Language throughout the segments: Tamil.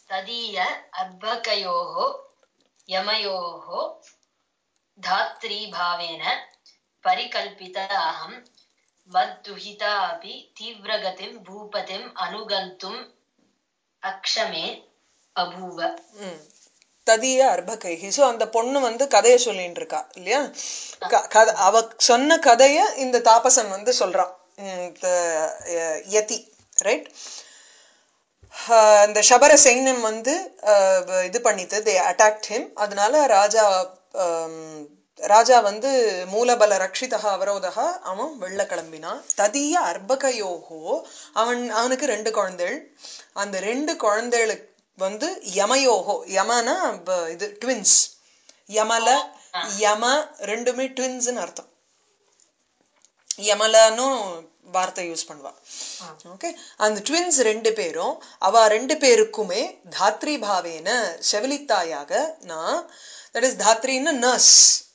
तदीय अर्भकयोः यमयोः धात्रीभावेन परिकल्पित अहं मद्दुहिता अपि तीव्रगतिं भूपतिम् अनुगन्तुम् अक्षमे अभूव ம். ததிய அர்பகைஹி சோ அந்த பொண்ணு வந்து கதைய சொல்லிட்டு இருக்கா இல்லையா க- கத- அவ சொன்ன கதைய இந்த தாபசன் வந்து சொல்றான் ம், த- அஹ், யதி ரைட் இந்த சபர சைன்யம் வந்து அஹ், வ- இது பண்ணிட்டு தே அட்டாக்ட் ஹிம் அதனால ராஜா ஆம், ராஜா வந்து மூலபல ரக்ஷிதா அவரோதா அவன் வெள்ள கிளம்பினான் ததிய அர்பகயோகோ அவன் அவனுக்கு ரெண்டு குழந்தைகள் அந்த ரெண்டு குழந்தைகளுக்கு வந்து யமயோகோ யமனா ப- இது ட்வின்ஸ் யமல யம ரெண்டுமே ட்வின்ஸ்னு அர்த்தம் யமலனும் வார்த்தை யூஸ் பண்ணுவா ஓகே அந்த ட்வின்ஸ் ரெண்டு பேரும் அவ ரெண்டு பேருக்குமே தாத்ரி பாவேன செவிலித்தாயாக நான் தட் இஸ் தாத்ரின்னு நர்ஸ்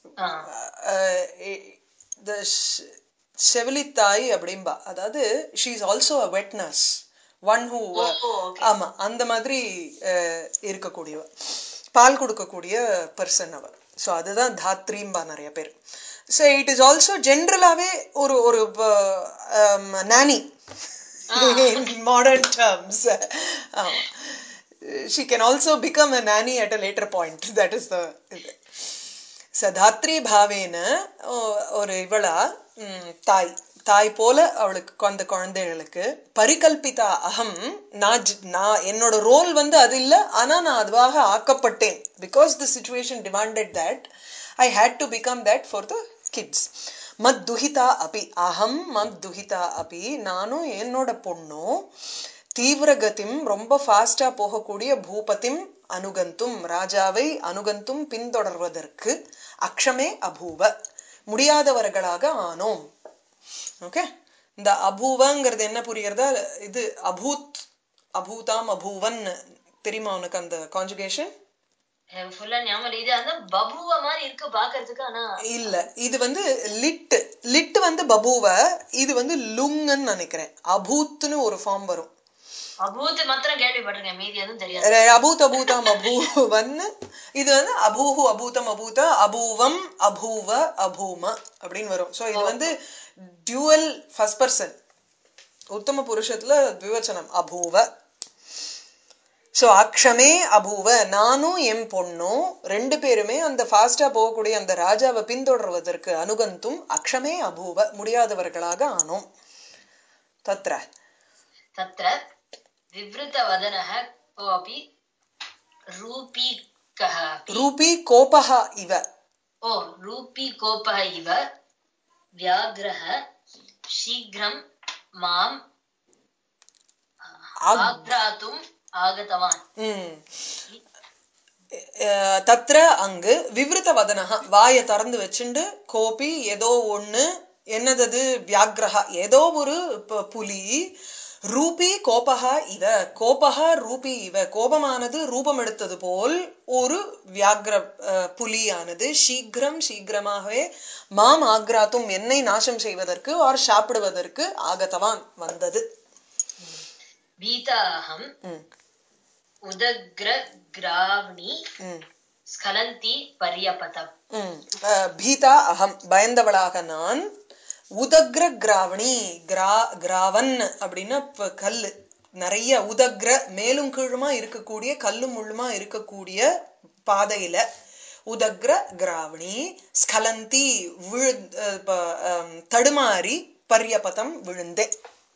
செவிலித்தாய் அப்படிம்பா அதாவது she is also a wet nurse one who ஆமா அந்த மாதிரி அஹ், இருக்கக்கூடியவ பால் கொடுக்கக்கூடிய பர்சன் அவ ஸோ அதுதான் தாத்ரீம்பா நிறைய பேர் ஸோ இட் இஸ் ஆல்சோ ஜென்ரலாவே ஒரு ஒரு நானி in modern terms ஆமா. she can also become a nanny at a later point that is the இது சதாத்ரி பாவேன ஓ- ஒரு இவளா ம், தாய் தாய் போல அவளுக்கு அந்த குழந்தைகளுக்கு பரிகல்பிதா அகம் நான் ஜ- நான் என்னோட ரோல் வந்து அது இல்ல ஆனா நான் அதுவாக ஆக்கப்பட்டேன் because the situation demanded that I had to become that for the kids மத் துஹிதா அபி அகம் மத் துஹிதா அபி நானும் என்னோட பொண்ணும் தீவிரகதிம் ரொம்ப ஃபாஸ்டா போகக்கூடிய பூபதிம் அனுகந்தும் ராஜாவை அனுகந்தும் பின்தொடர்வதற்கு அக்ஷமே அபூவ முடியாதவர்களாக ஆனோம் ஓகே இந்த அபூவங்கிறது என்ன புரியறதா இது அபூத் அபூதாம் அபூவன் தெரியுமா உனக்கு அந்த கான்ஜுகேஷன் ஃபுல்லா ஞாபகம் இல்ல. இது அந்த பபுவ மாதிரி இருக்கு பாக்குறதுக்கு ஆனா இல்ல இது வந்து லிட் லிட் வந்து பபூவ இது வந்து லுங்கன்னு நினைக்கிறேன் அபூத்னு ஒரு ஃபார்ம் வரும் அபூத் மாத்திரம் கேள்விப்பட்டிருக்கேன் மீதி எதுவும் தெரியாது ர- அபூத் அபூதம் அபூவன் இது வந்து அபூஹு அபூதம் அபூத அபூவம் அபூவ அபூம அப்படின்னு வரும் சோ இது வந்து டியூவல் ஃபர்ஸ்ட் பர்சன் உத்தம புருஷத்துல द्विवचனம் அபூவ சோ அக்ஷமே அபூவ நானும் என் பொண்ணும் ரெண்டு பேருமே அந்த ஃபாஸ்டா போகக்கூடிய அந்த ராஜாவை பின்தொடர்வதற்கு அனுகந்தும் அக்ஷமே அபூவ முடியாதவர்களாக ஆனோம் தத்ர तत्र विवृतवदनः कोऽपि रूपीकः अपि ரூபி கோபஹா இவ ओ रूपीकोपः इव व्याघ्रः शीघ्रं माम् आग्- आघ्रातुम् आगतवान् ம். அஹ் தத்ர அங்கு விவருத்த வதனக வாயை திறந்து வச்சுண்டு கோபி ஏதோ ஒண்ணு என்னதது வியாக்ரஹா ஏதோ ஒரு ப- புலி ரூபி கோபகா இவ கோபகா ரூபி இவ கோபமானது ரூபம் எடுத்தது போல் ஒரு வியாக்ர அஹ், புலியானது சீக்கிரம் சீக்கிரமாகவே மாம் ஆக்ராத்தும் என்னை நாசம் செய்வதற்கு ஆர் சாப்பிடுவதற்கு ஆகத்தவான் வந்தது भीता अहम् ம், उदग्रग्राव्णि ம். स्खलन्ती पर्यपतम् ம். அஹ், பீதா அகம் பயந்தவளாக நான் உதக்ர கிராவணி கிரா கிராவன் அப்படின்னா இப்ப கல்லு நிறைய உதக்ர மேலும் கீழுமா இருக்கக்கூடிய கல்லும் முள்ளுமா இருக்கக்கூடிய பாதையில உதக்ர கிராவணி ஸ்கலந்தி விழு அஹ், ப- அம், தடுமாறி பர்யபதம் விழுந்தே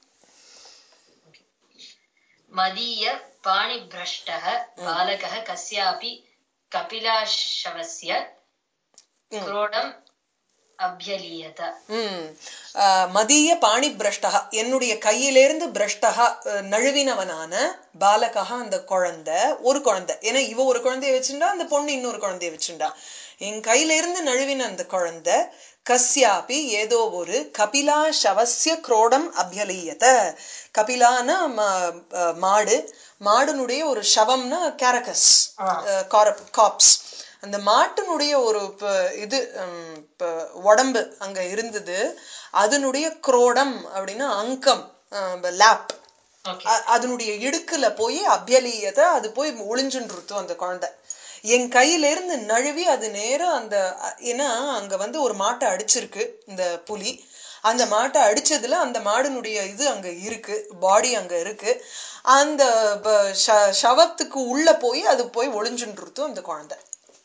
मदीय पाणिभ्रष्टः बालकः कस्यापि कपिलाशवस्य क्रोडम् अभ्यलीयत ம் அஹ், மதிய பாணி பிரஷ்டகா என்னுடைய கையிலிருந்து பிரஷ்டகா அஹ், நழுவினவனான பாலகா அந்த குழந்தை ஒரு குழந்தை ஏன்னா இவ ஒரு குழந்தைய வச்சுண்டா அந்த பொண்ணு இன்னொரு குழந்தைய வச்சுண்டா என் கையில இருந்து நழுவின அந்த குழந்தை கஸ்யாபி ஏதோ ஒரு கபிலா சவசிய குரோடம் அபியலீயத கபிலான ம- அஹ், மாடு மாடுனுடைய ஒரு சவம்னா கேரகஸ் காப்ஸ் அந்த மாட்டினுடைய ஒரு ப- இது ம், ப- உடம்பு அங்க இருந்தது அதனுடைய குரோடம் அப்படின்னா அங்கம் லேப் ஓகே அ- அதனுடைய இடுக்குல போய் அபியலீயத்தை அது போய் ஒளிஞ்சுன்றுத்து அந்த குழந்தை என் கையில இருந்து நழுவி அது நேரா அந்த அ- ஏன்னா அங்க வந்து ஒரு மாட்டை அடிச்சிருக்கு இந்த புலி அந்த மாட்டை அடிச்சதுல அந்த மாடுனுடைய இது அங்க இருக்கு பாடி அங்க இருக்கு அந்த ப- ச- சவத்துக்கு உள்ள போய் அது போய் ஒளிஞ்சுன்றுத்து அந்த குழந்தை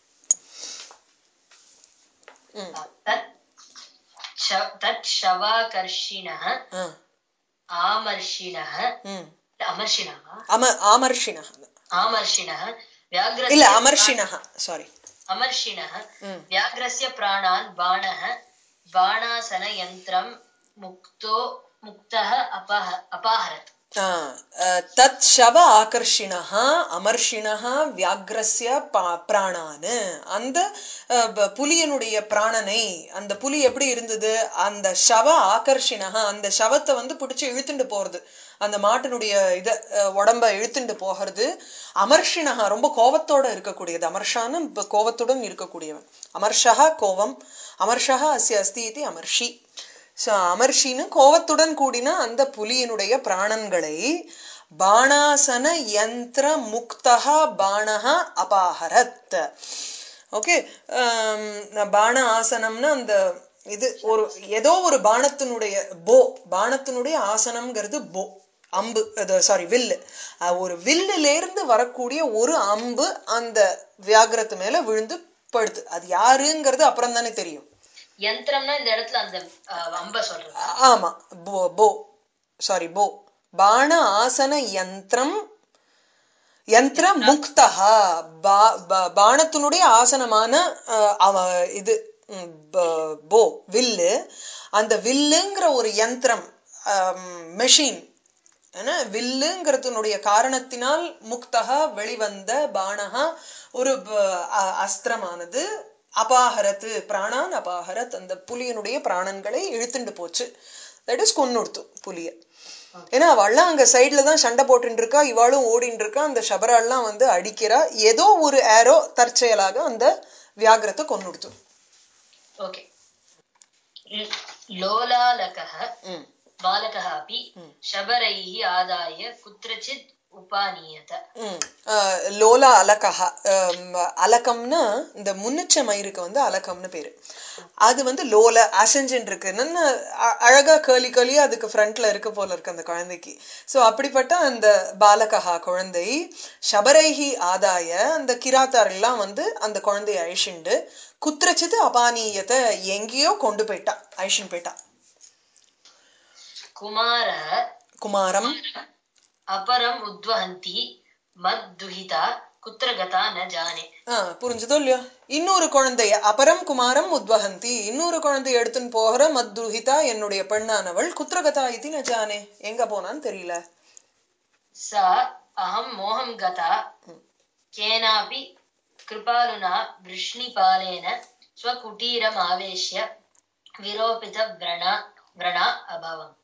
ம் தத் ஷ- தத் ஷவாகர்ஷிணः ஆ, ஆமர்ஷிணः ம் அமர்ஷிணः அம ஆமர்ஷிணः ஆமர்ஷிணः இல்ல व्याघ्रस्य அமர்ஷிணः சாரி अमर्षिणः ம் व्याघ्रस्य प्राणान् बाणः बाणासनयन्त्रं मुक्तो मुक्तः अपह अपाहरत् ஆ, அஹ், தத் ஷவ ஆகர்ஷிணः அமர்ஷிணः வியாக்ரஸ்ய பா- பிராணானு அந்த அஹ், ப- புலியனுடைய பிராணனை அந்த புலி எப்படி இருந்தது அந்த ஷவ ஆகர்ஷிணः அந்த ஷவத்தை வந்து பிடிச்சு இழுத்துண்டு போறது அந்த மாட்டினுடைய இத அஹ், உடம்ப இழுத்துண்டு போகிறது அமர்ஷிணஹா ரொம்ப கோவத்தோட இருக்கக்கூடியது அமர்ஷான்னு இப்ப கோவத்துடன் இருக்கக்கூடியவன் அமர்ஷா கோவம் அமர்ஷா அஸ்ய அஸ்தி இது அமர்ஷி சோ அமர்ஷின்னு கோவத்துடன் கூடின அந்த புலியினுடைய பிராணன்களை பாணாசன யந்திர முக்தா பாணஹ அபாஹரத் ஓகே பாண ஆசனம்னா அந்த இது ஒரு ஏதோ ஒரு பாணத்தினுடைய போ பாணத்தினுடைய ஆசனம்ங்கிறது போ அம்பு சாரி வில்லு அஹ் ஒரு வில்லுல இருந்து வரக்கூடிய ஒரு அம்பு அந்த வியாகிரத்து மேல விழுந்து படுத்து அது யாருங்கிறது அப்புறம் தானே தெரியும் யந்திரம்னா இந்த இடத்துல அந்த அஹ், அம்ப சொல்றது ஆமா போ போ சாரி போ பாண ஆசன யந்திரம் யந்திர முக்தா பா- பா- பாணத்தினுடைய ஆசனமான அஹ், அவ இது ம், ப- போ வில்லு அந்த வில்லுங்கிற ஒரு யந்திரம் மெஷின் ஏன்னா வில்லுங்கிறதுனுடைய காரணத்தினால் முக்தகா வெளிவந்த பானகா ஒரு ப- அ- அஸ்திரமானது அபாகரத்து பிராணான் அபாகரத் அந்த புலியனுடைய பிராணன்களை இழுத்துண்டு போச்சு தட் இஸ் கொன்னுடுத்து புலிய ஏன்னா அவள்லாம் அங்க சைடுல தான் சண்டை போட்டுட்டு இருக்கா இவாளும் ஓடிட்டு இருக்கா அந்த சபரால்லாம் வந்து அடிக்கிறா ஏதோ ஒரு ஏரோ தற்செயலாக அந்த வியாகிரத்தை கொன்னுடுத்து ஓகே लोलालकः ம் बालकः अपि शबरैः आदाय कुत्रचित् उपानीयत ம். அஹ், லோலா அலகஹா அம், அலகம்னா இந்த முன்னுச்ச மயிருக்கு வந்து அலகம்னு பேரு அது வந்து லோல அசைஞ்சுன்னு இருக்கு நல்ல அ- அழகா கேர்லி கேர்லியா அதுக்கு ஃப்ரண்ட்ல இருக்கு போல இருக்கு அந்த குழந்தைக்கு சோ அப்படிப்பட்ட அந்த பாலகஹா குழந்தை சபரைஹி ஆதாய அந்த கிராத்தார் எல்லாம் வந்து அந்த குழந்தைய அழிச்சுண்டு குத்திரச்சித்து அபானீயத்தை எங்கேயோ கொண்டு போயிட்டா அழிச்சுன்னு போயிட்டா कुमारः குமாரம் अपरम् उद्वहन्ती मद्दुहिता कुत्र गता न जाने ஆ புரிஞ்சுதோ இல்லையோ இன்னொரு குழந்தைய அபரம் குமாரம் உத்வஹந்தி இன்னொரு குழந்தைய எடுத்துன்னு போகிற மத்துஹிதா என்னுடைய பெண்ணானவள் குத்திரகதா இது நஜானே எங்க போனான்னு தெரியல सा अहं मोहं गता केनापि कृपालुना वृष्णिपालेन स्वकुटीरम् आवेश्य विरोपितव्रणा व्रणा अभवम्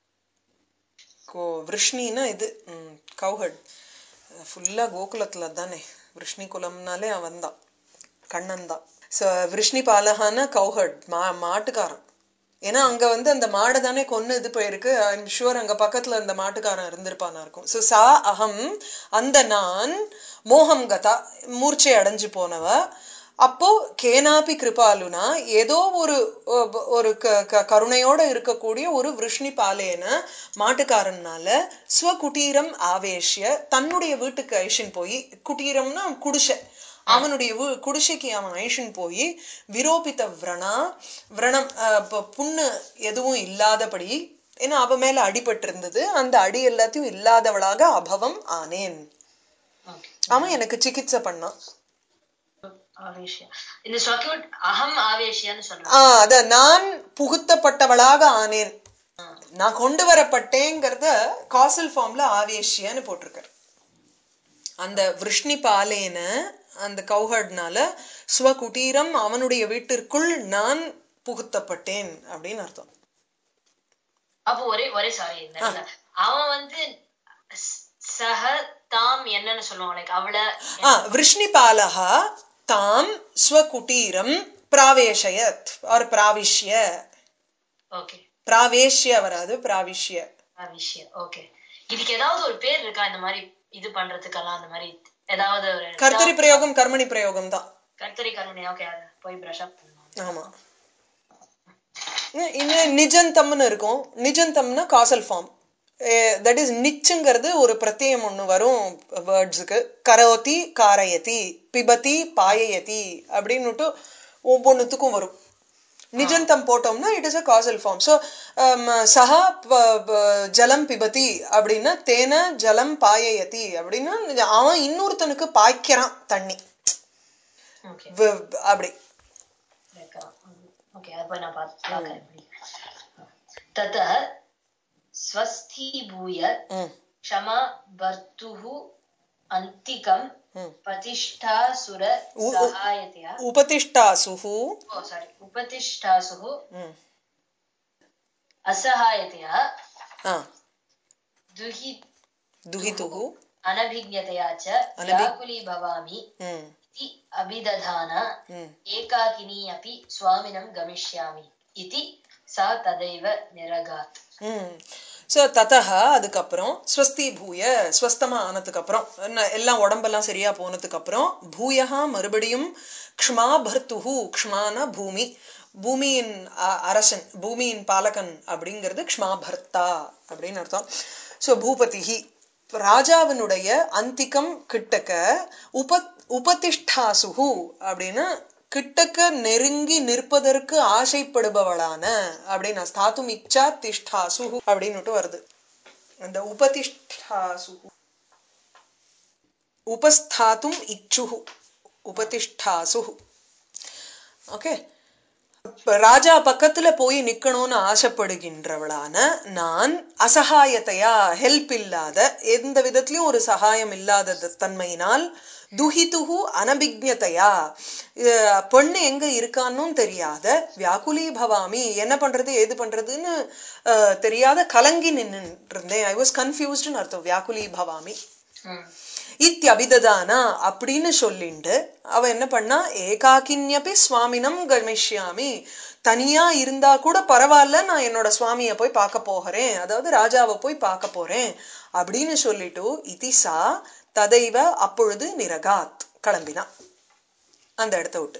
கோ விருஷ்ணின்னா இது கௌஹட் ஃபுல்லா கோகுலத்துல தானே விருஷ்ணி குலம்னாலே அவன் தான் கண்ணன் தான் ஸோ விருஷ்ணி பாலகான கௌஹட் மா மாட்டுக்காரன் ஏன்னா அங்க வந்து அந்த மாடை தானே கொன்னு இது போயிருக்கு ஐம் ஷுவர் அங்க பக்கத்துல அந்த மாட்டுக்காரன் இருந்திருப்பானா இருக்கும் ஸோ சா அகம் அந்த நான் மோகம் கதா மூர்ச்சை அடைஞ்சு போனவ அப்போ கேனாபி கிருபாலுனா ஏதோ ஒரு ஒ- ஒரு க- க- கருணையோட இருக்கக்கூடிய ஒரு விருஷ்ணி பாலேன மாட்டுக்காரனால ஸ்வகுட்டீரம் ஆவேஷ்ய தன்னுடைய வீட்டுக்கு ஐஷன் போய் குட்டீரம்னா குடிசை அவனுடைய வீ- குடிசைக்கு அவன் ஐஷன் போய் விரோபித்த விரணா விரணம் அஹ், ப- புண்ணு எதுவும் இல்லாதபடி ஏன்னா அவ மேல அடிபட்டு இருந்தது அந்த அடி எல்லாத்தையும் இல்லாதவளாக அபவம் ஆனேன் Okay. அவன் எனக்கு சிகிச்சை பண்ணான் ஆவேஷ்ய இந்த சர்க்கியூட் அகம் ஆவேஷ்யான்னு சொல்றாங்க ஆஹ் அத நான் புகுத்தப்பட்டவளாக ஆனேன் நான் கொண்டு வரப்பட்டேங்கிறத காசல் ஃபார்ம்ல ஆவேஷ்யன்னு போட்டிருக்காரு அந்த விருஷ்ணி பாலேன அந்த கௌஹட்னால ஸ்வகுட்டீரம் அவனுடைய வீட்டிற்குள் நான் புகுத்தப்பட்டேன் அப்படின்னு அர்த்தம் அப்போ ஒரே ஒரே சாரி இந்த இடத்துல அவன் வந்து ஸ்- சஹ தாம் என்னன்னு சொல்லுவாங்க லைக் அவளை ஆ விருஷ்ணிபாலகா தாம் ஸ்வகுட்டீரம் பிராவேஷயத் ஆர் பிராவிஷ்ய ஓகே பிராவேஷ்ய வராது பிராவிஷ்ய விஷயம் ஓகே இதுக்கு ஏதாவது ஒரு பேர் இருக்கா இந்த மாதிரி இது பண்றதுக்கெல்லாம் அந்த மாதிரி ஏதாவது ஒரு கர்த்தரி பிரயோகம் கர்மணி பிரயோகம் தான் கர்த்தரி கருமணி ஓகே அது போய் பிரஷ் அப் பண்ணலாம் ஆமா இன்னும் நிஜந்தம்னு இருக்கும் நிஜந்தம்னா காசல் ஃபார்ம் தட் இஸ் நிச்சுங்கிறது ஒரு பிரத்யம் ஒண்ணு வரும் வேர்ட்ஸுக்கு கரோதி காரயதி பிபதி பாயயதி அப்படின்னுட்டு ஒவ்வொன்றுத்துக்கும் வரும் நிஜந்தம் போட்டோம்னா it is a causal form so சஹா ப- ப- ஜலம் பிபதி அப்படின்னா தேன ஜலம் பாயயதி அப்படின்னா அவன் இன்னொருத்தனுக்கு பாய்க்கிறான் தண்ணி ஓகே வ- அப்படி ஓகே அது போய் நான் பார்த்து பார்க்கறேன் எப்படி. ततः स्वस्थीभूय ம் क्षमा भर्तुः अन्तिकं ம் प्रतिष्ठासुर उ- सहायतया உபதிஷ்டாசுஹு ओ सारी उपतिष्ठासुः ம் असहायतया ஆ दुहि துஹிதுஹு अनभिज्ञतया च अनभि- व्याकुली भवामि ம் इति अभिदधान ம் एकाकिनी अपि स्वामिनं गमिष्यामि इति सा तदैव निरगात् ம் ஸோ ததஹ அதுக்கப்புறம் ஸ்வஸ்தி பூய ஸ்வஸ்தமா ஆனதுக்கு அப்புறம் என்ன- எல்லாம் உடம்பெல்லாம் சரியா போனதுக்கு அப்புறம் பூயஹா மறுபடியும் க்ஷ்மா பர்த்துஹு க்ஷ்மான பூமி பூமியின் அ- அரசன் பூமியின் பாலகன் அப்படிங்கிறது க்ஷ்மா பர்த்தா அப்படின்னு அர்த்தம் ஸோ பூபதிஹி ராஜாவினுடைய அந்திகம் கிட்டக்க உப உபதிஷ்டாசுகு அப்படின்னா கிட்டக்க நெருங்கி நிற்பதற்கு ஆசைப்படுபவளான அப்படின்னு ஸ்தாத்தும் இச்சா திஷ்டாசுகு அப்படின்னுட்டு வருது அந்த உபதிஷ்டாசுகு உபஸ்தாத்தும் இச்சுகு உபதிஷ்டாசுகு ஓகே ராஜா பக்கத்துல போய் நிக்கணும்னு ஆசைப்படுகின்றவளான நான் அசகாயத்தையா ஹெல்ப் இல்லாத எந்த விதத்திலயும் ஒரு சகாயம் இல்லாத தன்மையினால் துஹிதுஹு அனபிக்ஞதையா அஹ் பெண்ணு எங்க இருக்கான்னும் தெரியாத வியாக்குலி பவாமி என்ன பண்றது ஏது பண்றதுன்னு அஹ், தெரியாத கலங்கி நின்று இருந்தேன் ஐ வாஸ் கன்ஃபியூஸ்டுன்னு அர்த்தம் வியாக்குலி பவாமி இத்தியபிததானா அப்படின்னு சொல்லிண்டு அவ என்ன பண்ணா ஏகாக்கின்யபி சுவாமினம் கமிஷ்யாமி தனியா இருந்தா கூட பரவாயில்ல நான் என்னோட சுவாமிய போய் பார்க்க போகிறேன் அதாவது ராஜாவை போய் பார்க்க போறேன் அப்படின்னு சொல்லிட்டு இதிசா ததைவ அப்பொழுது நிரகாத் கிளம்பினா அந்த இடத்த விட்டு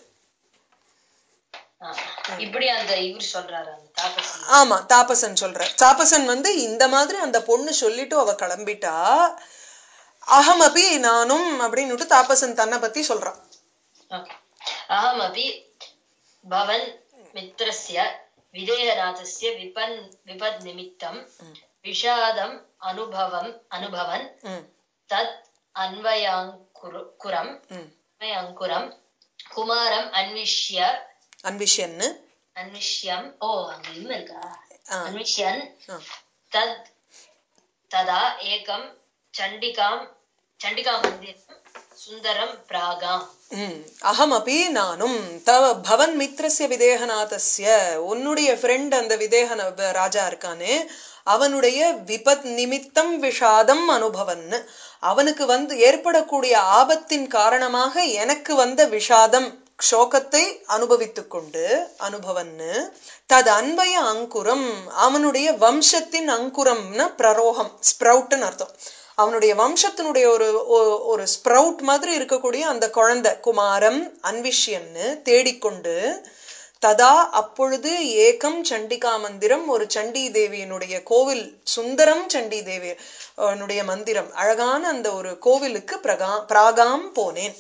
இப்படி அந்த இவர் சொல்றாரு அந்த தாபசி ஆமா தாபசன் சொல்ற தாபசன் வந்து இந்த மாதிரி அந்த பொண்ணு சொல்லிட்டு அவ கிளம்பிட்டா அகமபி நானும் அப்படின்னுட்டு தாபசன் தன்னை பத்தி சொல்றான் Okay. अहमपि भवन् मित्रस्य विदेहनाथस्य विपन् विपद्निमित्तं विषादम् अनुभवम् अनुभवन् ம் तत् अन्वयाङ्कुर कुरम् ம் अन्वयाङ्कुरम् कुमारम् अन्विष्य அன்விஷன்னு अन्विष्यम् ओ அங்க இன்னும் இருக்கா ஆ. अन्विष्यन् ஆ. तद् तदा एकं चण्डिकां चण्डिकामन्दिरं सुन्दरं प्रागाम् ம் அகமபி நானும் தவ பவன் மித்ரஸ்ய விதேகநாதஸ்ய உன்னுடைய ஃப்ரெண்ட் அந்த விதேகன வ- ராஜா இருக்கானே அவனுடைய விபத் நிமித்தம் விஷாதம் அனுபவன் அவனுக்கு வந்து ஏற்படக்கூடிய ஆபத்தின் காரணமாக எனக்கு வந்த விஷாதம் சோகத்தை அனுபவித்துக் கொண்டு அனுபவன்னு தது அன்பய அங்குரம் அவனுடைய வம்சத்தின் அங்குரம்னா பிரரோகம் ஸ்ப்ரவுட்னு அர்த்தம் அவனுடைய வம்சத்தினுடைய ஒரு ஒ- ஒரு ஸ்ப்ரவுட் மாதிரி இருக்கக்கூடிய அந்த குழந்தை குமாரம் அன்விஷ்யன்னு தேடிக்கொண்டு ததா அப்பொழுது ஏகம் சண்டிகா மந்திரம் ஒரு சண்டி தேவியினுடைய கோவில் சுந்தரம் சண்டி தேவி அவனுடைய மந்திரம் அழகான அந்த ஒரு கோவிலுக்கு பிரகா பிராகாம் போனேன்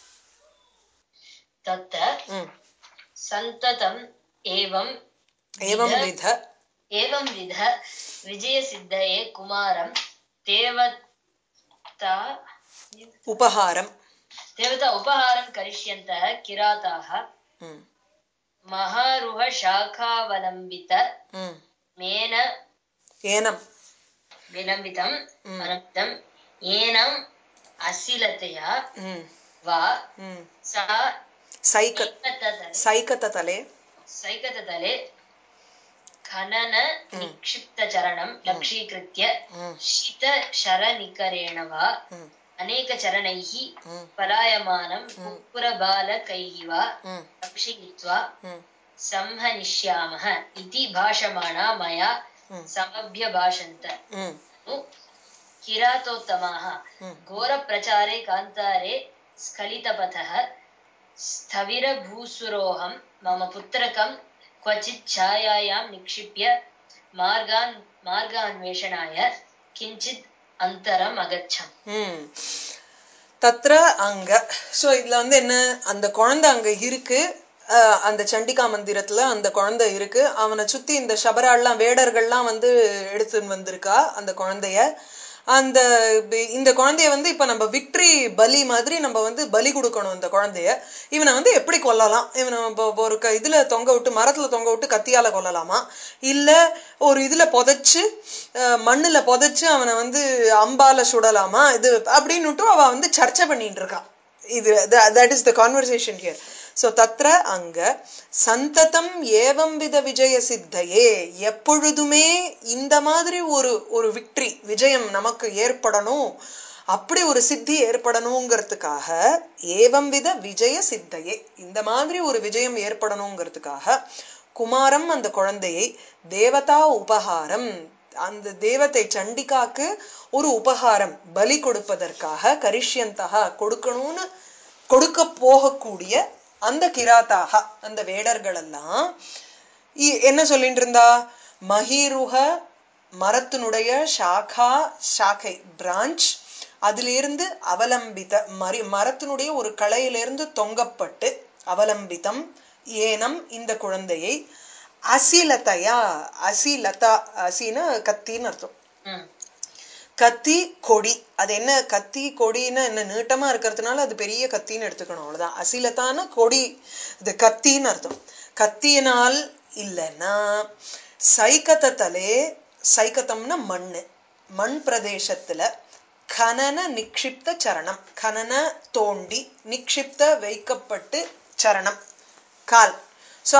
तत्र ம். सन्ततम् एवं ஏவம் வித एवं विध विजयसिद्धये कुमारं देवता உபகாரம் देवता उपहारं करिष्यन्तः किराताः ம். महारुहशाखावलम्बित ம். मेन ஏனம் विलम्बितम् अनन्तं येनम् अशिलतया ம். वा ம். सा சைக்க एकततले சைக்கத்தலே सैकततले खनन निक्षिप्तचरणं लक्षीकृत्य ம். शितशरनिकरेण वा ம். अनेकचरणैः ம். पलायमानं कुक्कुरबालकैः वा ம். रक्षयित्वा ம். संहनिष्यामः इति भाषमाणा मया ம். समभ्यभाषन्त ம். नु किरातोत्तमाः ம். घोरप्रचारे कान्तारे स्खलितपथः स्थविरभूसुरोऽहं मम पुत्रकं क्वचित् छायायां निक्षिप्य मार्गान् मार्गान्वेषणाय किञ्चित् अन्तरम् अगच्छम् ம் தத்ர அங்க சோ இதுல வந்து என்ன அந்த குழந்தை அங்க இருக்கு அஹ், அந்த சண்டிகா மந்திரத்துல அந்த குழந்தை இருக்கு அவனை சுத்தி இந்த சபராள்லாம் வேடர்கள்லாம் வந்து எடுத்துன்னு வந்திருக்கா அந்த குழந்தைய அந்த பி- இந்த குழந்தைய வந்து இப்ப நம்ம விக்டரி பலி மாதிரி நம்ம வந்து பலி கொடுக்கணும் இந்த குழந்தைய இவனை வந்து எப்படி கொல்லலாம் இவனை இப்போ ஒரு க- இதுல தொங்க விட்டு மரத்துல தொங்க விட்டு கத்தியால கொல்லலாமா இல்ல ஒரு இதுல புதைச்சு அஹ், மண்ணுல புதைச்சு அவனை வந்து அம்பால சுடலாமா இது அப்படின்னுட்டு அவ வந்து சர்ச்சை பண்ணிட்டு இருக்கான் இது that is the conversation here so தத்ர அங்க சந்ததம் ஏவம் வித விஜய சித்தையே எப்பொழுதுமே இந்த மாதிரி ஒரு ஒரு விக்டரி விஜயம் நமக்கு ஏற்படணும் அப்படி ஒரு சித்தி ஏற்படணுங்கிறதுக்காக ஏவம் வித விஜய சித்தையே இந்த மாதிரி ஒரு விஜயம் ஏற்படணுங்கிறதுக்காக குமாரம் அந்த குழந்தையை தேவதா உபகாரம் அந்த தேவதை சண்டிகாக்கு ஒரு உபகாரம் பலி கொடுப்பதற்காக கரிஷ்யந்தகா கொடுக்கணும்னு கொடுக்க போகக்கூடிய அந்த கிராத்தாக அந்த வேடர்கள் எல்லாம் இ- என்ன சொல்லிட்டு இருந்தா மஹீருக மரத்தினுடைய சாகா சாக்கை பிரான்ச் அதிலிருந்து அவலம்பித மரி மரத்தினுடைய ஒரு களையிலிருந்து தொங்கப்பட்டு அவலம்பிதம் ஏனம் இந்த குழந்தையை அசிலதையா அசிலதா அசின கத்தின்னு அர்த்தம் ம். கத்தி கொடி அது என்ன கத்தி கொடின்னா என்ன நீட்டமா இருக்கிறதுனால அது பெரிய கத்தின்னு எடுத்துக்கணும் அவ்வளவுதான் அசிலத்தான கொடி இது கத்தின்னு அர்த்தம் கத்தியினால் இல்லைன்னா சைக்கத்தலே சைக்கத்தம்னா மண்ணு மண் பிரதேசத்துல கனன நிக்ஷிப்த சரணம் கனன தோண்டி நிக்ஷிப்த வைக்கப்பட்டு சரணம் கால் சோ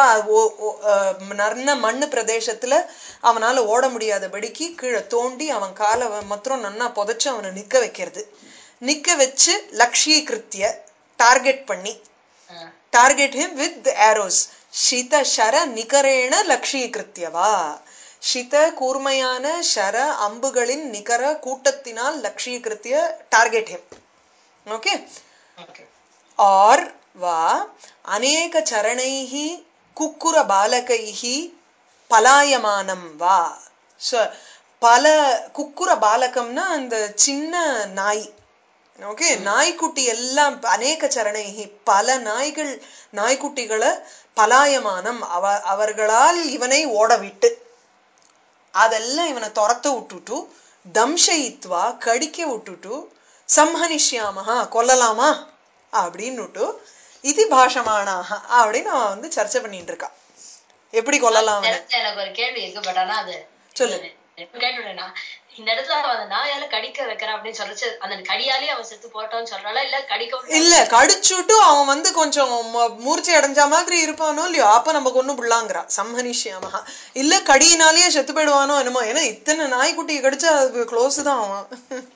நர்ன மண்ணு பிரதேசத்துல அவனால ஓட முடியாதபடிக்கு கீழே தோண்டி அவன் காலை மாத்திரம் நன்னா புதைச்சு அவனை நிக்க வைக்கிறது நிக்க வச்சு லட்சியகிருத்திய டார்கெட் பண்ணி ம். டார்கெட் ஹிம் வித் ஏரோஸ் ஷித ஷர நிகரேண லட்சியகிருத்தியவா ஷித கூர்மையான ஷர அம்புகளின் நிகர கூட்டத்தினால் லட்சியகிருத்திய டார்கெட் ஹிம் ஓகே Okay. और वा अनेकचरणैः कुक्कुरबालकैः பலாயமானம் வா So, பல குக்குர பாலகம்னா அந்த சின்ன நாய் ஓகே நாய்க்குட்டி எல்லாம் அநேக சரணைகி பல நாய்கள் நாய்க்குட்டிகளை பலாயமானம் அவ அவர்களால் இவனை ஓடவிட்டு அதெல்லாம் இவனை துரத்த விட்டுட்டு தம்ஷயித்வா கடிக்க விட்டுட்டு சம்ஹனிஷ்யாமஹா கொல்லலாமா அப்படின்னுட்டு இது பாஷமானாக அப்படின்னு அவன் வந்து சர்ச்சை பண்ணிட்டு இருக்கான் எப்படி கொல்லலாம் இந்த அவனை இடத்துல எனக்கு ஒரு கேள்வி இருக்கு பட் ஆனா அது சொல்லு. கேட்டுனா இந்த இடத்துல அவன் அந்த நாயால கடிக்க வைக்கிறான் அப்படின்னு சொல்லிச்சு அந்த கடியாலே அவன் செத்து போட்டோம்னு சொல்றாளா இல்ல கடிக்க இல்ல கடிச்சுட்டு அவன் வந்து கொஞ்சம் ம- மூர்ச்சை அடைஞ்ச மாதிரி இருப்பானோ இல்லையோ அப்ப நம்ம கொண்டு விடலாங்கிறான் சம்ஹனிஷ்யாமஹா இல்ல கடியினாலேயே செத்து போயிடுவானோ என்னமோ ஏன்னா இத்தனை நாய்க்குட்டியை கடிச்சா அது க்ளோஸ் தான் அவன்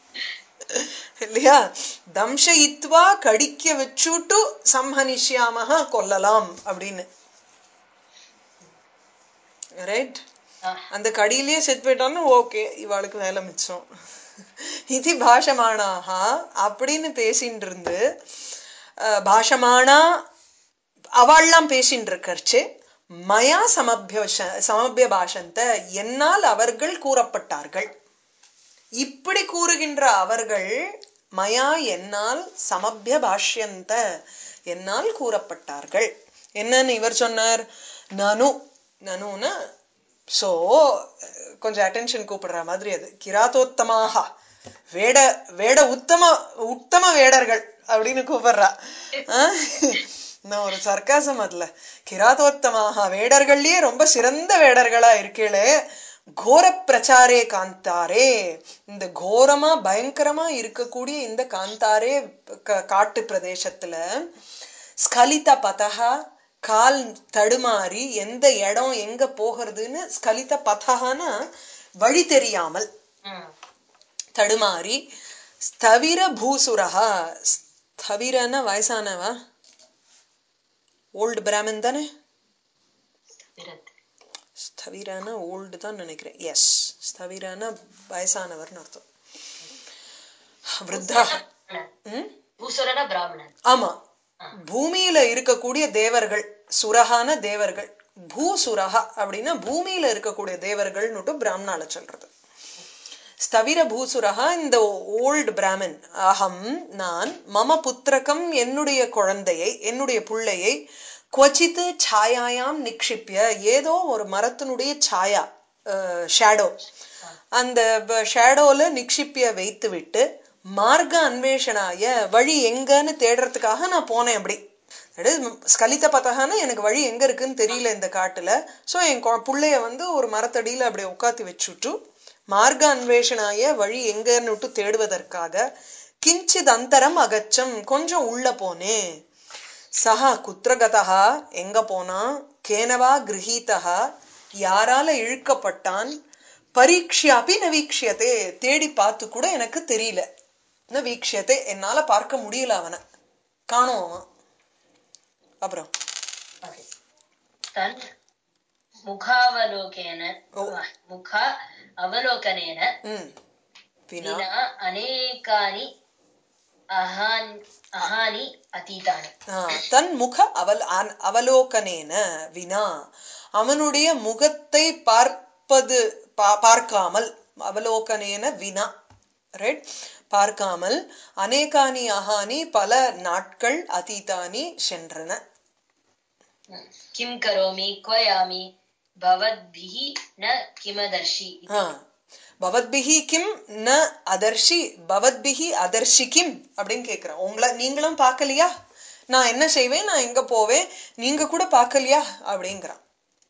இல்லையா தம்ஷயித்வா கடிக்க வச்சுட்டு சம்ஹனிஷ்யாமஹா கொல்லலாம் அப்படின்னு ரைட் ஆஹ். அந்த கடியிலேயே செத்து போயிட்டான்னு ஓகே இவாளுக்கு வேலை மிச்சம் இது பாஷமானாக அப்படின்னு பேசிட்டு இருந்து அஹ், பாஷமானா அவள்லாம் பேசிட்டு இருக்கர்ச்சே மயா சமபியோஷ சமபிய பாஷந்த என்னால் அவர்கள் கூறப்பட்டார்கள் இப்படி கூறுகின்ற அவர்கள் மயா என்னால் சமபிய பாஷ்யந்த என்னால் கூறப்பட்டார்கள் என்னன்னு இவர் சொன்னார் நனு நனுன்னா சோ கொஞ்சம் அட்டென்ஷன் கூப்பிடுற மாதிரி அது கிராத்தோத்தமாக வேட வேட உத்தம உத்தம வேடர்கள் அப்படின்னு கூப்பிடுறா ஆஹ்? நான் ஒரு சர்க்காசம் அதுல கிராத்தோத்தமாக வேடர்கள்லயே ரொம்ப சிறந்த வேடர்களா இருக்கேளே கோர பிரச்சாரே காந்தாரே இந்த கோரமா பயங்கரமா இருக்கக்கூடிய இந்த காந்தாரே க- காட்டு பிரதேசத்துல ஸ்கலித பதகா கால் தடுமாறி எந்த இடம் எங்க போகிறதுன்னு ஸ்கலித பதகானா வழி தெரியாமல் ம். தடுமாறி ஸ்தவிர பூசுரஹா ஸ்தவிரன வயசானவா ஓல்டு பிராமின் தானே விரத். ஸ்தவிரான ஓல்டு தான் நினைக்கிறேன் எஸ் ஸ்தவிரான வயசானவர்னு அர்த்தம் விருத்தா ம் பூசுரன பிராமணன் ஆமா பூமியில இருக்கக்கூடிய தேவர்கள் சுரகான தேவர்கள் பூசுரகா அப்படின்னா பூமியில இருக்கக்கூடிய தேவர்கள்னுட்டு பிராமணால சொல்றது ஸ்தவிர பூசுரகா இந்த ஓல்டு பிராமின் அகம் நான் மம புத்திரகம் என்னுடைய குழந்தையை என்னுடைய புள்ளையை கொச்சித்து சாயாயாம் நிக்ஷிப்பிய ஏதோ ஒரு மரத்தினுடைய சாயா ஷேடோ அந்த ஷேடோல நிக்ஷிப்பிய வைத்து விட்டு மார்க்க அன்வேஷனாய வழி எங்கன்னு தேடுறதுக்காக நான் போனேன் அப்படி ஸ்கலித பத்தகான்னு எனக்கு வழி எங்க இருக்குன்னு தெரியல இந்த காட்டுல சோ என் கொ- புள்ளைய வந்து ஒரு மரத்தடியில அப்படி உட்காத்தி வச்சுட்டு மார்க்க அன்வேஷனாய வழி எங்கன்னுட்டு தேடுவதற்காக கிஞ்சித் அந்தரம் அகச்சம் கொஞ்சம் உள்ள போனேன் சஹா குத்திரகதா எங்க போனா கேனவா கிரகீதா யாரால இழுக்கப்பட்டான் பரீட்சியாப்பி ந வீக்ஷியதே தேடி பார்த்து கூட எனக்கு தெரியல ந வீக்ஷியதே என்னால பார்க்க முடியல அவனை காணோம் அவன் அப்புறம் Okay. தன் முகாவலோகேன முக அவலோகனேன ம் வினா வினா அநேகானி அஹான் அஹானி அதீதானி ஆ, தன் முக அவல் அன்- அவலோகனேன வினா அவனுடைய முகத்தை பார்ப்பது பா- பார்க்காமல் அவலோகனேன வினா ரைட் பார்க்காமல் அநேகானி அகானி பல நாட்கள் அதீதானி சென்றன கிம் கரோமி குவயாமி பவத்பிஹி ந கிமதர்ஷி ஆ. பவத்பிஹி கிம் ந அதர்ஷி பவத்பிஹி அதர்ஷி கிம் அப்படின்னு கேக்குறான் உங்களை நீங்களும் பார்க்கலையா நான் என்ன செய்வேன் நான் எங்க போவேன் நீங்க கூட பார்க்கலையா அப்படிங்கிறான்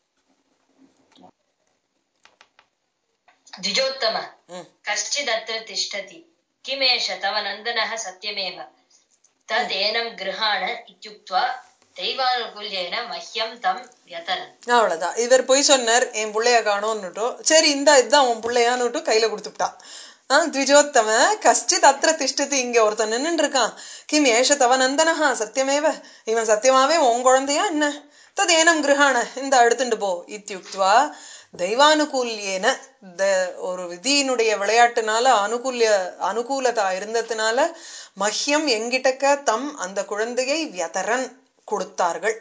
द्विजोत्तम ம் कश्चिदत्र तिष्ठति किमेष तव नन्दनः सत्यमेव तदेनं गृहाण इत्युक्त्वा दैवानुकूल्येन मह्यं तं व्यतरन् அவ்வளவுதான் இவர் போய் சொன்னார் என் புள்ளைய காணோன்னுட்டோம் சரி இந்த இதுதான் உன் புள்ளையான்னுட்டு கையில கொடுத்துட்டான் ஆஹ் த்விஜோத்தம கஷ்டித் அத்திர திஷ்டதி இங்க ஒருத்தன் நின்னுட்டு இருக்கான் கிம் ஏஷ தவ நந்தனஹா சத்தியமேவ இவன் சத்தியமாவே உன் குழந்தையா என்ன தது ஏனம் கிரகாண இந்த அடுத்துண்டு போ இத்தியுக்துவா தெய்வானுகூல்யேன இந்த ஒரு விதியினுடைய விளையாட்டுனால அனுகூல்ய அனுகூலதா இருந்ததுனால மஹ்யம் எங்கிட்டக்க தம் அந்த குழந்தையை வியதரன் கொடுத்தார்கள்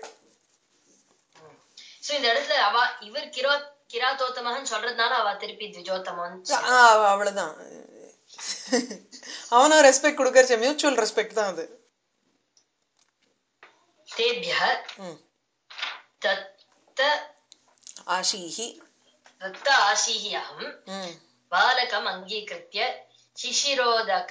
சோ இந்த இடத்துல அவ இவர் கிரோ கிராத்தோத்தமகன் சொல்றதுனால அவ திருப்பி த்விஜோத்தமன் ஆ, அவ்வளவுதான் அவனும் ரெஸ்பெக்ட் கொடுக்கறச்ச மியூச்சுவல் ரெஸ்பெக்ட் தான் அது तेभ्यः ம். दत्त ஆஷீஹி दत्त आशीः अहम् ம். बालकम् अङ्गीकृत्य शिशिरोदक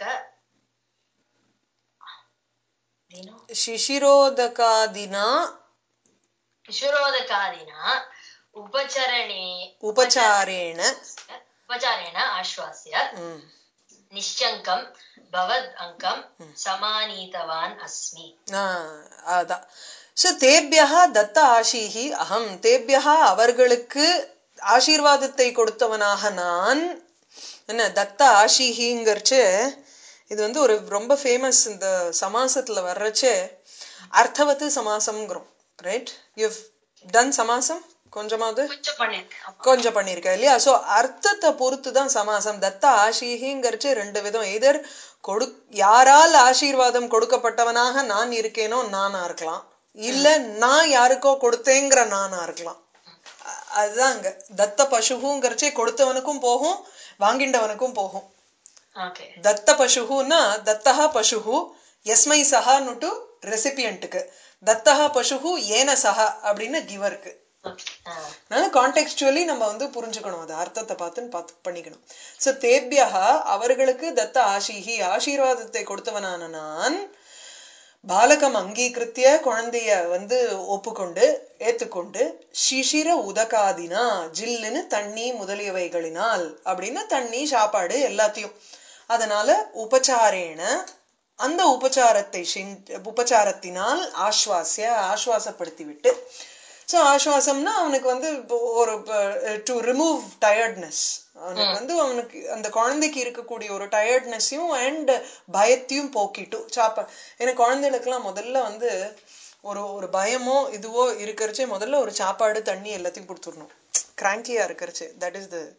दिनो சிசிரோதகாதினா शिशिरोदकादिना उपचरणे உபச்சாரேண उपचारेण आश्वास्य ம். निश्चङ्कं भवद् अङ्कं समानीतवान् अस्मि ஆ, அதான் சோ தேபியா தத்த ஆஷீஹி அகம் தேபியா அவர்களுக்கு ஆசீர்வாதத்தை கொடுத்தவனாக நான் என்ன தத்த ஆஷிஹிங்கிறச்சு இது வந்து ஒரு ரொம்ப ஃபேமஸ் இந்த சமாசத்துல வர்றச்சே அர்த்தவத்து சமாசம்ங்கிறோம் ரைட் யூ டன் சமாசம் கொஞ்சமாவது கொஞ்சம் பண்ணிருக்கேன் கொஞ்சம் பண்ணிருக்க இல்லையா சோ அர்த்தத்தை பொறுத்து தான் சமாசம் தத்த ஆஷீகிங்கிறச்சு ரெண்டு விதம் எதர் கொடு யாரால் ஆசீர்வாதம் கொடுக்கப்பட்டவனாக நான் இருக்கேனோ நானா இருக்கலாம் இல்ல நான் யாருக்கோ கொடுத்தேங்கிற நானா இருக்கலாம் அ- அதுதான் அங்க தத்த பசுகுங்கிறச்சே கொடுத்தவனுக்கும் போகும் வாங்கிண்டவனுக்கும் போகும் ஓகே தத்த பசுகுன்னா தத்தஹா பசுகு எஸ்மை சஹான்னுட்டு ரெசிபியன்ட்டுக்கு தத்தஹா பசுகு ஏன சஹா அப்படின்னு கிவருக்கு ஓகே அதனால கான்டெக்ஸ்டுவலி நம்ம வந்து புரிஞ்சுக்கணும் அது அர்த்தத்தை பார்த்துன்னு பார்த்து பண்ணிக்கணும் சோ தேபியா அவர்களுக்கு தத்த ஆஷிஹி ஆசீர்வாதத்தை கொடுத்தவனான நான் பாலகம் அங்கீகிருத்திய குழந்தைய வந்து ஒப்புக்கொண்டு ஏத்துக்கொண்டு சிசிர உதகாதினா ஜில்லுன்னு தண்ணி முதலியவைகளினால் அப்படின்னா தண்ணி சாப்பாடு எல்லாத்தையும் அதனால உபச்சாரேன அந்த உபச்சாரத்தை செஞ்ச உபச்சாரத்தினால் ஆஸ்வாசிய ஆஸ்வாசப்படுத்தி விட்டு சோ ஆஸ்வாசம்னா அவனுக்கு வந்து இப்போ ஒரு டு ரிமூவ் டயர்ட்னஸ் அவனுக்கு வந்து அவனுக்கு அந்த குழந்தைக்கு இருக்கக்கூடிய ஒரு டயர்ட்னஸையும் அண்ட் பயத்தையும் போக்கிட்டு சாப்பா ஏன்னா குழந்தைகளுக்கெல்லாம் முதல்ல வந்து ஒரு ஒரு பயமோ இதுவோ இருக்கிறச்சே முதல்ல ஒரு சாப்பாடு தண்ணி எல்லாத்தையும் கொடுத்துடணும் கிராங்கியா இருக்கிறச்சு that is the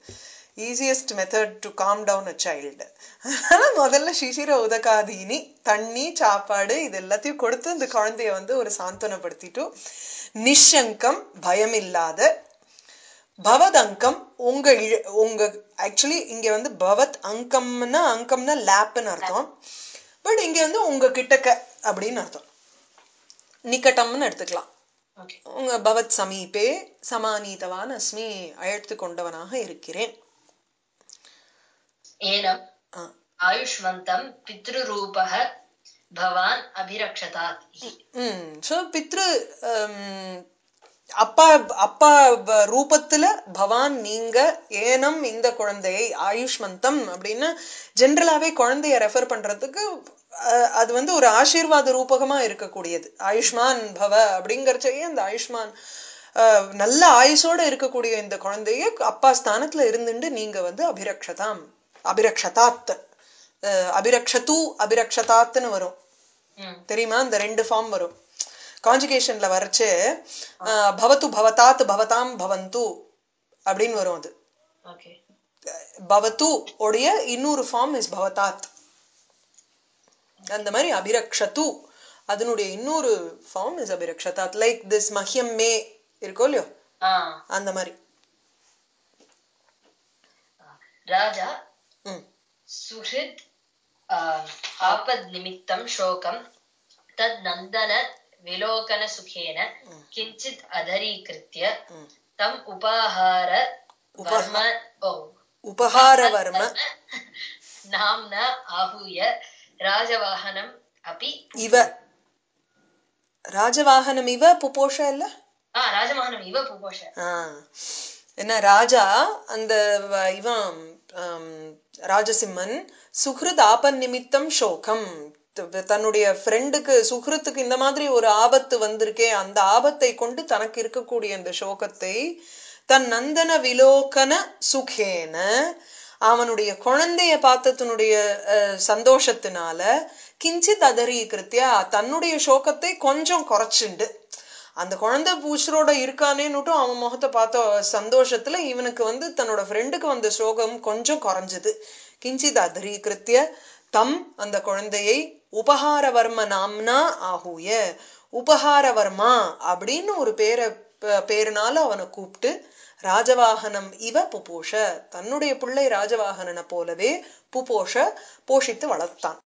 easiest method to calm down a child அதனால முதல்ல சிசிர உதகாதீனி தண்ணி சாப்பாடு இது எல்லாத்தையும் கொடுத்து இந்த குழந்தைய வந்து ஒரு சாந்தனப்படுத்திட்டு நிஷங்கம் பயம் இல்லாத பவத் அங்கம் உங்க இழ- உங்க ஆக்சுவலி இங்க வந்து பவத் அங்கம்னா அங்கம்னா லேப்னு அர்த்தம் பட் இங்க வந்து உங்க கிட்டக்க அப்படின்னு அர்த்தம் நிக்கட்டம்னு எடுத்துக்கலாம் ஓகே உங்க பவத் சமீபே சமானீதவான் அஸ்மி அழைத்து கொண்டவனாக இருக்கிறேன் ஏனம் ஆ. ஆயுஷ்மந்தம் பித்ருரூபः பவான் அபிரக்ஷதாத் இதி. ம் ஸோ பித்ரு ஹம், அப்பா அப்பா ப- ரூபத்துல பவான் நீங்க ஏனம் இந்த குழந்தையை ஆயுஷ்மந்தம் அப்படின்னு ஜென்ரலாவே குழந்தைய ரெஃபர் பண்றதுக்கு அஹ், அது வந்து ஒரு ஆசீர்வாத ரூபகமா இருக்கக்கூடியது ஆயுஷ்மான் பவ அப்படிங்கறச்சே அந்த ஆயுஷ்மான் அஹ், நல்ல ஆயுசோட இருக்கக்கூடிய இந்த குழந்தைய அப்பா ஸ்தானத்துல இருந்துட்டு நீங்க வந்து அபிரக்ஷதாம் அபிரக்ஷதாத் அஹ், அபிரக்ஷது அபிரக்ஷதாத்னு வரும் ம் தெரியுமா இந்த ரெண்டு ஃபார்ம் வரும் கான்ஜுகேஷன்ல வரைச்சு அஹ், பவத்து பவதாத் பவதாம் பவந்து அப்படின்னு வரும் அது ஓகே பவத்து உடைய இன்னொரு ஃபார்ம் இஸ் பவதாத் அந்த மாதிரி அபிரக்ஷது அதனுடைய இன்னொரு ஃபார்ம் இஸ் அபிரக்ஷதாத் லைக் திஸ் மஹ்யம் மே இருக்கோ இல்லையோ ஆ அந்த மாதிரி ராஜா ம் सुहृद् आपद्निमित्तं शोकं तद् नन्दन विलोकनसुखेन किञ्चित् अधरीकृत्य तम् उपाहार वर्म ओ உபகாரவர்ம नाम्ना आहूय राजवाहनम् अपि இவ ராஜவாகனம் இவ புபோஷ இல்ல ஆ ராஜவாகனம் இவ புபோஷ ஆ. என்ன ராஜா அந்த வ- இவன் ஆம், ராஜசிம்மன் சுஹ்ருத் ஆபன் நிமித்தம் சோகம் த- தன்னுடைய ஃப்ரெண்டுக்கு சுஹ்ருத்துக்கு இந்த மாதிரி ஒரு ஆபத்து வந்திருக்கே அந்த ஆபத்தை கொண்டு தனக்கு இருக்கக்கூடிய அந்த சோகத்தை தன் நந்தன விலோகன சுகேன அவனுடைய குழந்தைய பார்த்ததனுடைய அஹ், சந்தோஷத்தினால கிஞ்சித் அதரீகிருத்தியா தன்னுடைய சோகத்தை கொஞ்சம் குறைச்சுண்டு அந்த குழந்தை பூச்சரோட இருக்கானேன்னுட்டும் அவன் முகத்தை பார்த்த சந்தோஷத்துல இவனுக்கு வந்து தன்னோட ஃப்ரெண்டுக்கு வந்த சோகம் கொஞ்சம் குறைஞ்சது கிஞ்சித் அதரீகிருத்திய தம் அந்த குழந்தையை உபகாரவர்ம நாம்னா ஆகூய உபகாரவர்மா அப்படின்னு ஒரு பேரை ப- பேருனால அவனை கூப்பிட்டு ராஜவாகனம் இவ புபோஷ தன்னுடைய பிள்ளை ராஜவாகனனை போலவே புபோஷ போஷித்து வளர்த்தான்